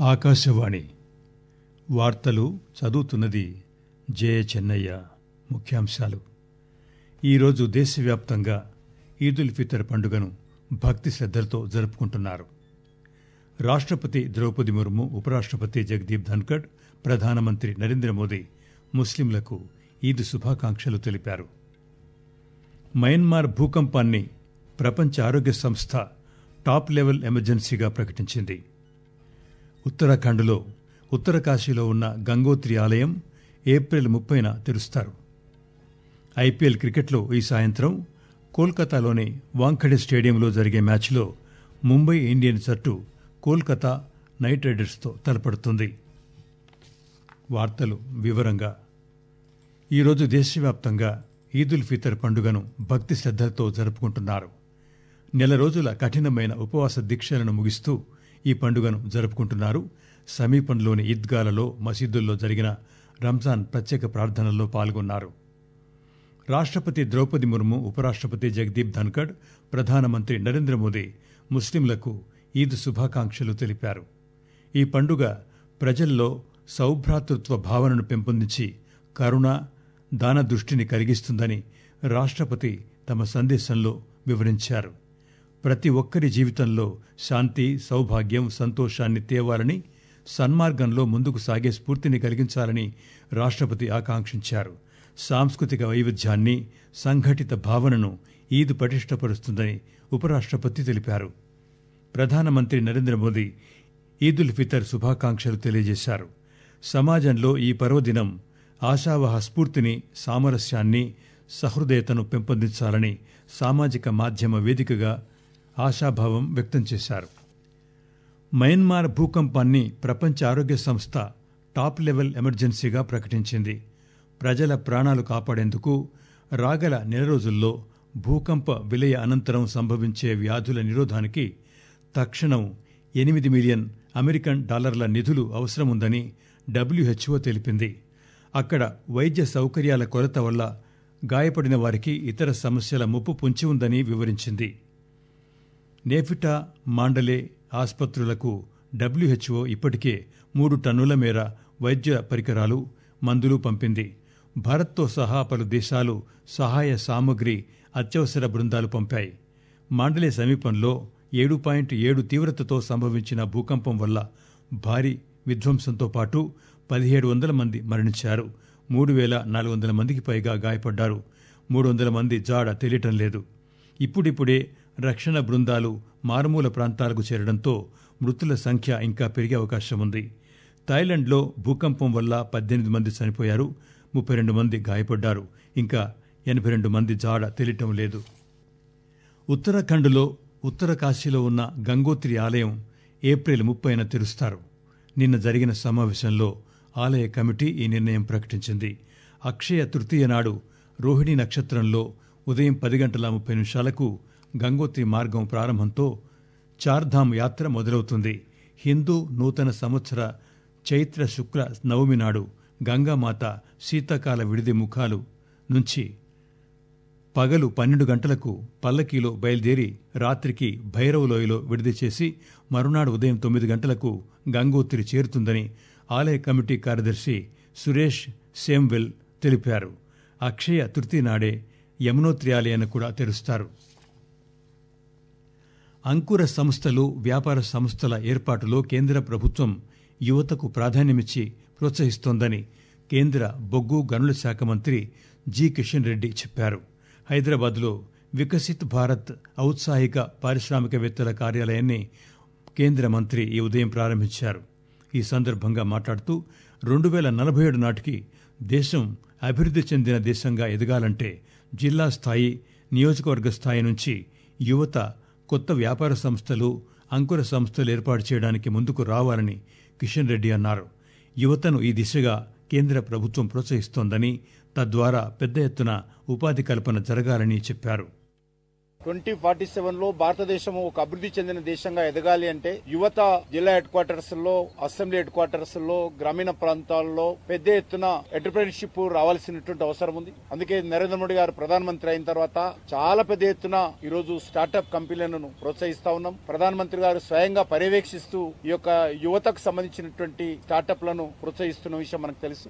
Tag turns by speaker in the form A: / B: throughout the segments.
A: ఆకాశవాణి వార్తలు చదువుతున్నది జే చెన్నయ్య ముఖ్యాంశాలు ఈరోజు దేశవ్యాప్తంగా ఈదుల్ ఫితర్ పండుగను భక్తి శ్రద్దలతో జరుపుకుంటున్నారు రాష్టపతి ద్రౌపది ముర్ము ఉపరాష్టపతి జగదీప్ ధన్కడ్ ప్రధానమంత్రి నరేంద్ర మోదీ ముస్లింలకు ఈద్ శుభాకాంక్షలు తెలిపారు మయన్మార్ భూకంపాన్ని ప్రపంచ ఆరోగ్య సంస్థ టాప్ లెవెల్ ఎమర్జెన్సీగా ప్రకటించింది ఉత్తరాఖండ్లో ఉత్తరకాశీలో ఉన్న గంగోత్రి ఆలయం ఏప్రిల్ ముప్పైన తెరుస్తారు ఐపీఎల్ క్రికెట్లో ఈ సాయంత్రం కోల్కతాలోని వాంఖడే స్టేడియంలో జరిగే మ్యాచ్లో ముంబై ఇండియన్స్ జట్టు కోల్కతా నైట్ రైడర్స్తో తలపడుతుంది వార్తలు వివరంగా ఈరోజు దేశవ్యాప్తంగా ఈదుల్ ఫితర్ పండుగను భక్తి శ్రద్దలతో జరుపుకుంటున్నారు నెల రోజుల కఠినమైన ఉపవాస దీక్షలను ముగిస్తూ ఈ పండుగను జరుపుకుంటున్నారు సమీపంలోని ఈద్గాలలో మసీదుల్లో జరిగిన రంజాన్ ప్రత్యేక ప్రార్థనల్లో పాల్గొన్నారు రాష్టపతి ద్రౌపది ముర్ము ఉపరాష్టపతి జగదీప్ ధన్కడ్ ప్రధానమంత్రి నరేంద్ర మోదీ ముస్లింలకు ఈద్ శుభాకాంక్షలు తెలిపారు ఈ పండుగ ప్రజల్లో సౌభ్రాతృత్వ భావనను పెంపొందించి కరుణ దాన దృష్టిని కలిగిస్తుందని రాష్టపతి తమ సందేశంలో వివరించారు ప్రతి ఒక్కరి జీవితంలో శాంతి సౌభాగ్యం సంతోషాన్ని తేవాలని సన్మార్గంలో ముందుకు సాగే స్ఫూర్తిని కలిగించాలని రాష్టపతి ఆకాంక్షించారు సాంస్కృతిక వైవిధ్యాన్ని సంఘటిత భావనను ఈద్ పటిష్టపరుస్తుందని ఉపరాష్టపతి తెలిపారు ప్రధానమంత్రి నరేంద్ర మోదీ ఈదుల్ ఫితర్ శుభాకాంక్షలు తెలియజేశారు సమాజంలో ఈ పర్వదినం ఆశావహ స్ఫూర్తిని సామరస్యాన్ని సహృదయతను పెంపొందించాలని సామాజిక మాధ్యమ వేదికగా ఆశాభావం వ్యక్తం చేశారు మయన్మార్ భూకంపాన్ని ప్రపంచ ఆరోగ్య సంస్థ టాప్ లెవెల్ ఎమర్జెన్సీగా ప్రకటించింది ప్రజల ప్రాణాలు కాపాడేందుకు రాగల నెల రోజుల్లో భూకంప విలయ అనంతరం సంభవించే వ్యాధుల నిరోధానికి తక్షణం ఎనిమిది మిలియన్ అమెరికన్ డాలర్ల నిధులు అవసరముందని డబ్ల్యూహెచ్ఓ తెలిపింది అక్కడ వైద్య సౌకర్యాల కొరత వల్ల గాయపడిన వారికి ఇతర సమస్యల ముప్పు పొంచి ఉందని వివరించింది నేఫిటా మాండలే ఆసుపత్రులకు డబ్ల్యూహెచ్ఓ ఇప్పటికే మూడు టన్నుల మేర వైద్య పరికరాలు మందులు పంపింది భారత్తో సహా పలు దేశాలు సహాయ సామగ్రి అత్యవసర బృందాలు పంపాయి మాండలే సమీపంలో ఏడు పాయింట్ ఏడు తీవ్రతతో సంభవించిన భూకంపం వల్ల భారీ విధ్వంసంతో పాటు పదిహేడు వందల మంది మరణించారు మూడు వేల నాలుగు వందల మందికి పైగా గాయపడ్డారు మూడు వందల మంది జాడ తెలియటం లేదు ఇప్పుడిప్పుడే రక్షణ బృందాలు మారుమూల ప్రాంతాలకు చేరడంతో మృతుల సంఖ్య ఇంకా పెరిగే అవకాశం ఉంది థాయిలాండ్లో భూకంపం వల్ల పద్దెనిమిది మంది చనిపోయారు ముప్పై రెండు మంది గాయపడ్డారు ఇంకా ఎనభై రెండు మంది జాడ తెలియటం లేదు ఉత్తరాఖండ్లో ఉత్తర కాశీలో ఉన్న గంగోత్రి ఆలయం ఏప్రిల్ ముప్పైన తెరుస్తారు నిన్న జరిగిన సమావేశంలో ఆలయ కమిటీ ఈ నిర్ణయం ప్రకటించింది అక్షయ తృతీయ నాడు రోహిణి నక్షత్రంలో ఉదయం పది గంటల ముప్పై నిమిషాలకు గంగోత్రి మార్గం ప్రారంభంతో చార్ధామ్ యాత్ర మొదలవుతుంది హిందూ నూతన సంవత్సర చైత్ర శుక్ల నవమి నాడు గంగామాత శీతాకాల విడిది ముఖాలు నుంచి పగలు పన్నెండు గంటలకు పల్లకీలో బయలుదేరి రాత్రికి భైరవలోయలో విడుదల చేసి మరునాడు ఉదయం తొమ్మిది గంటలకు గంగోత్రి చేరుతుందని ఆలయ కమిటీ కార్యదర్శి సురేష్ సేమ్వెల్ తెలిపారు అక్షయ తృతీయ నాడే యమునోత్రి ఆలయాన్ని కూడా తెరుస్తారు అంకుర సంస్థలు వ్యాపార సంస్థల ఏర్పాటులో కేంద్ర ప్రభుత్వం యువతకు ప్రాధాన్యమిచ్చి ప్రోత్సహిస్తోందని కేంద్ర బొగ్గు గనుల శాఖ మంత్రి జి కిషన్ రెడ్డి చెప్పారు హైదరాబాద్లో వికసిత్ భారత్ ఔత్సాహిక పారిశ్రామికవేత్తల కార్యాలయాన్ని కేంద్ర మంత్రి ఈ ఉదయం ప్రారంభించారు ఈ సందర్భంగా మాట్లాడుతూ రెండు వేల నలభై ఏడు నాటికి దేశం అభివృద్ధి చెందిన దేశంగా ఎదగాలంటే జిల్లా స్థాయి నియోజకవర్గ స్థాయి నుంచి యువత కొత్త వ్యాపార సంస్థలు అంకుర సంస్థలు ఏర్పాటు చేయడానికి ముందుకు రావాలని కిషన్ రెడ్డి అన్నారు యువతను ఈ దిశగా కేంద్ర ప్రభుత్వం ప్రోత్సహిస్తోందని తద్వారా పెద్ద ఎత్తున ఉపాధి కల్పన జరగాలని చెప్పారు
B: ట్వంటీ ఫార్టీ సెవెన్ లో భారతదేశం ఒక అభివృద్ధి చెందిన దేశంగా ఎదగాలి అంటే యువత జిల్లా హెడ్ క్వార్టర్స్ లో అసెంబ్లీ హెడ్ క్వార్టర్స్ లో గ్రామీణ ప్రాంతాల్లో పెద్ద ఎత్తున ఎంటర్ప్రెన్షిప్ రావాల్సినటువంటి అవసరం ఉంది అందుకే నరేంద్ర మోడీ గారు ప్రధానమంత్రి అయిన తర్వాత చాలా పెద్ద ఎత్తున ఈ రోజు స్టార్టప్ కంపెనీలను ప్రోత్సహిస్తా ఉన్నాం ప్రధానమంత్రి గారు స్వయంగా పర్యవేక్షిస్తూ ఈ యొక్క యువతకు సంబంధించినటువంటి స్టార్టప్లను ప్రోత్సహిస్తున్న విషయం మనకు తెలుసు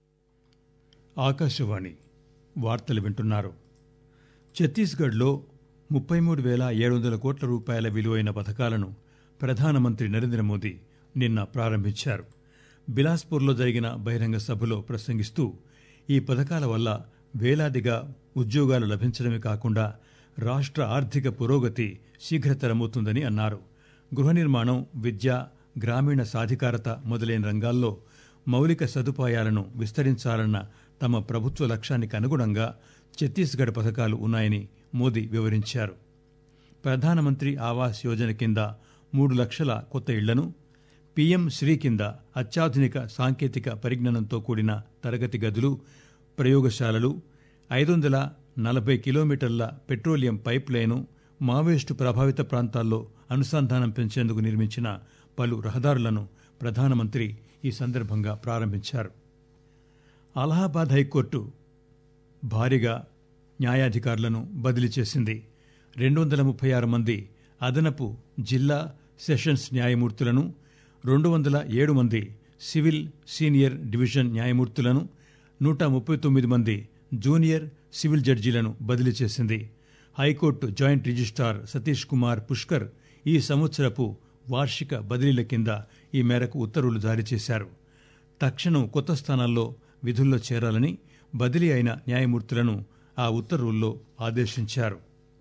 A: ఆకాశవాణి వార్తలు వింటున్నారు ఛత్తీస్గఢ్లో ముప్పై మూడు వేల ఏడు వందల కోట్ల రూపాయల విలువైన పథకాలను ప్రధానమంత్రి నరేంద్ర మోదీ నిన్న ప్రారంభించారు బిలాస్పూర్లో జరిగిన బహిరంగ సభలో ప్రసంగిస్తూ ఈ పథకాల వల్ల వేలాదిగా ఉద్యోగాలు లభించడమే కాకుండా రాష్ట్ర ఆర్థిక పురోగతి శీఘ్రతరమవుతుందని అన్నారు గృహ నిర్మాణం విద్య గ్రామీణ సాధికారత మొదలైన రంగాల్లో మౌలిక సదుపాయాలను విస్తరించాలన్న తమ ప్రభుత్వ లక్ష్యానికి అనుగుణంగా ఛత్తీస్గఢ్ పథకాలు ఉన్నాయని మోదీ వివరించారు ప్రధానమంత్రి ఆవాస్ యోజన కింద మూడు లక్షల కొత్త ఇళ్లను పీఎం శ్రీ కింద అత్యాధునిక సాంకేతిక పరిజ్ఞానంతో కూడిన తరగతి గదులు ప్రయోగశాలలు ఐదు వందల నలభై కిలోమీటర్ల పెట్రోలియం పైప్ లైను మావోయిస్టు ప్రభావిత ప్రాంతాల్లో అనుసంధానం పెంచేందుకు నిర్మించిన పలు రహదారులను ప్రధానమంత్రి ఈ సందర్భంగా ప్రారంభించారు అలహాబాద్ హైకోర్టు భారీగా న్యాయాధికారులను బదిలీ చేసింది రెండు వందల ముప్పై ఆరు మంది అదనపు జిల్లా సెషన్స్ న్యాయమూర్తులను రెండు వందల ఏడు మంది సివిల్ సీనియర్ డివిజన్ న్యాయమూర్తులను నూట ముప్పై తొమ్మిది మంది జూనియర్ సివిల్ జడ్జీలను బదిలీ చేసింది high court joint registrar Satish Kumar Pushkar ఈ సంవత్సరపు వార్షిక బదిలీల కింద ఈ మేరకు ఉత్తర్వులు జారీ చేశారు తక్షణం కొత్త స్థానాల్లో విధుల్లో చేరాలని బదిలీ అయిన న్యాయమూర్తులను ఆ ఉత్తర్వుల్లో ఆదేశించారు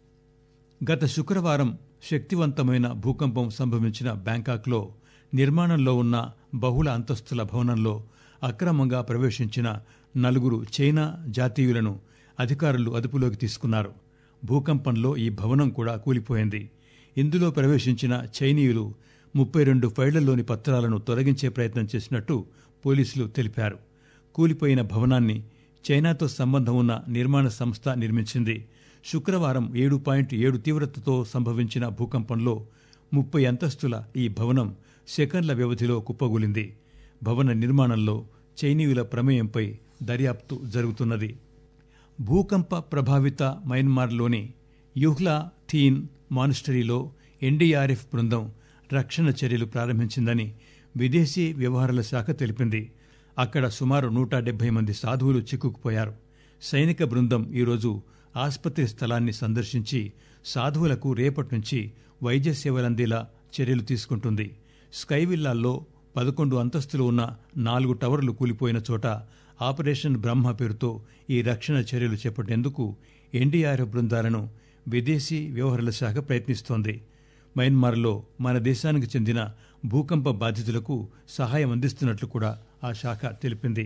A: గత శుక్రవారం శక్తివంతమైన భూకంపం సంభవించిన బ్యాంకాక్లో నిర్మాణంలో ఉన్న బహుళ అంతస్తుల భవనంలో అక్రమంగా ప్రవేశించిన నలుగురు చైనా జాతీయులను అధికారులు అదుపులోకి తీసుకున్నారు భూకంపంలో ఈ భవనం కూడా కూలిపోయింది ఇందులో ప్రవేశించిన చైనీయులు ముప్పై రెండు ఫైళ్లలోని పత్రాలను తొలగించే ప్రయత్నం చేసినట్టు పోలీసులు తెలిపారు కూలిపోయిన భవనాన్ని చైనాతో సంబంధం ఉన్న నిర్మాణ సంస్థ నిర్మించింది శుక్రవారం ఏడు పాయింట్ ఏడు తీవ్రతతో సంభవించిన భూకంపంలో ముప్పై అంతస్తుల ఈ భవనం సెకండ్ల వ్యవధిలో కుప్పగూలింది భవన నిర్మాణంలో చైనీయుల ప్రమేయంపై దర్యాప్తు జరుగుతున్నది భూకంప ప్రభావిత మయన్మార్లోని యుహ్లా థీన్ మానిస్టరీలో ఎన్డీఆర్ఎఫ్ బృందం రక్షణ చర్యలు ప్రారంభించిందని విదేశీ వ్యవహారాల శాఖ తెలిపింది అక్కడ సుమారు నూట డెబ్బై మంది సాధువులు చిక్కుకుపోయారు సైనిక బృందం ఈరోజు ఆసుపత్రి స్థలాన్ని సందర్శించి సాధువులకు రేపటి నుంచి వైద్య సేవలందేలా చర్యలు తీసుకుంటుంది స్కైవిల్లాల్లో పదకొండు అంతస్తులు ఉన్న నాలుగు టవర్లు కూలిపోయిన చోట ఆపరేషన్ బ్రహ్మ పేరుతో ఈ రక్షణ చర్యలు చేపట్టేందుకు ఎన్డీఆర్ఎఫ్ బృందాలను విదేశీ వ్యవహారాల శాఖ ప్రయత్నిస్తోంది మయన్మార్లో మన దేశానికి చెందిన భూకంప బాధితులకు సహాయం అందిస్తున్నట్లు కూడా ఆ శాఖ తెలిపింది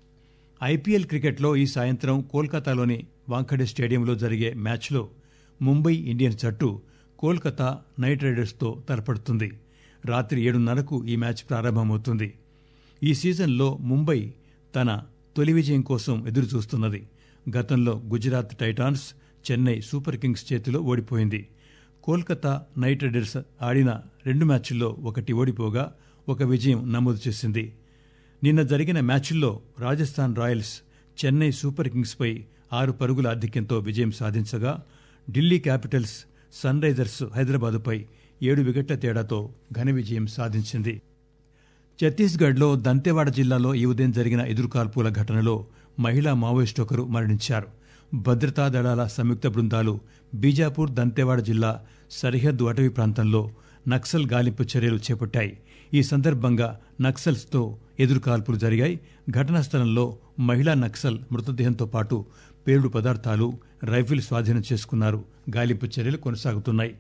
A: ఐపీఎల్ క్రికెట్లో ఈ సాయంత్రం కోల్కతాలోని వాంఖడే స్టేడియంలో జరిగే మ్యాచ్లో ముంబై ఇండియన్స్ జట్టు కోల్కతా నైట్ రైడర్స్తో తలపడుతుంది రాత్రి ఏడున్నరకు ఈ మ్యాచ్ ప్రారంభమవుతుంది ఈ సీజన్లో ముంబై తన తొలి విజయం కోసం ఎదురుచూస్తున్నది గతంలో Gujarat titans Chennai super kings చేతిలో ఓడిపోయింది కోల్కతా నైట్ రైడర్స్ ఆడిన రెండు మ్యాచ్ల్లో ఒకటి ఓడిపోగా ఒక విజయం నమోదు చేసింది నిన్న జరిగిన మ్యాచ్ల్లో రాజస్థాన్ రాయల్స్ చెన్నై సూపర్ కింగ్స్పై ఆరు పరుగుల ఆధిక్యంతో విజయం సాధించగా ఢిల్లీ క్యాపిటల్స్ సన్ రైజర్స్ హైదరాబాదుపై ఏడు వికెట్ల తేడాతో ఘన విజయం సాధించింది ఛత్తీస్గఢ్లో దంతెవాడ జిల్లాలో ఈ ఉదయం జరిగిన ఎదురుకాల్పుల ఘటనలో మహిళా మావోయిస్టు ఒకరు మరణించారు భద్రతా దళాల సంయుక్త బృందాలు బీజాపూర్ దంతెవాడ జిల్లా సరిహద్దు అటవీ ప్రాంతంలో నక్సల్ గాలింపు చర్యలు చేపట్టాయి ఈ సందర్భంగా నక్సల్స్తో ఎదురుకాల్పులు జరిగాయి ఘటనా స్థలంలో మహిళా నక్సల్ మృతదేహంతో పాటు పేలుడు పదార్థాలు రైఫిల్ స్వాధీనం చేసుకున్నారు గాలింపు చర్యలు కొనసాగుతున్నాయి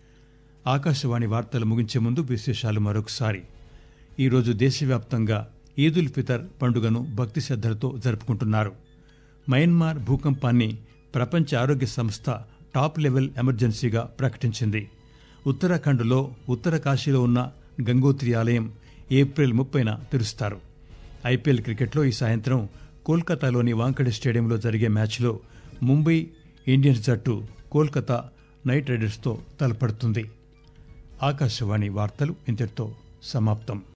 A: ఆకాశవాణి వార్తలు ముగించే ముందు విశేషాలు మరొకసారి ఈరోజు దేశవ్యాప్తంగా ఈదుల్ ఫితర్ పండుగను భక్తి శ్రద్దలతో జరుపుకుంటున్నారు మయన్మార్ భూకంపాన్ని ప్రపంచ ఆరోగ్య సంస్థ టాప్ లెవెల్ ఎమర్జెన్సీగా ప్రకటించింది ఉత్తరాఖండ్లో ఉత్తర కాశీలో ఉన్న గంగోత్రి ఆలయం ఏప్రిల్ ముప్పైన తెరుస్తారు ఐపీఎల్ క్రికెట్లో ఈ సాయంత్రం కోల్కతాలోని వాంకడే స్టేడియంలో జరిగే మ్యాచ్లో ముంబై ఇండియన్స్ జట్టు కోల్కతా నైట్ రైడర్స్తో తలపడుతుంది ఆకాశవాణి వార్తలు ఇంతటితో సమాప్తం